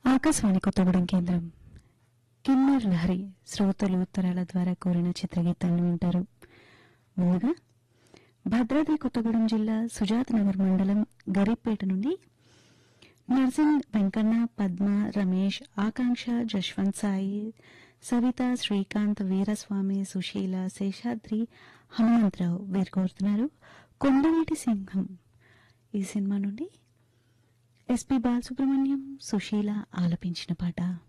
ఆకాశవాణి కొత్తగూడెం కేంద్రం కిన్నర్ లహరి శ్రోతలు ఉత్తరాల ద్వారా కోరిన చిత్రగీతాలను వింటారు ముందుగా భద్రాద్రి కొత్తగూడెం జిల్లా సుజాత్ నగర్ మండలం గరీపేట నుండి నర్సింగ్ వెంకన్న పద్మ రమేష్ ఆకాంక్ష జశ్వంత్ సాయి సవిత శ్రీకాంత్ వీరస్వామి సుశీల శేషాద్రి హనుమంతరావు వీరు కోరుతున్నారు కొండవీటి సింహం ఈ సినిమా నుండి ఎస్పి బాలసుబ్రహ్మణ్యం సుశీల ఆలపించిన పాట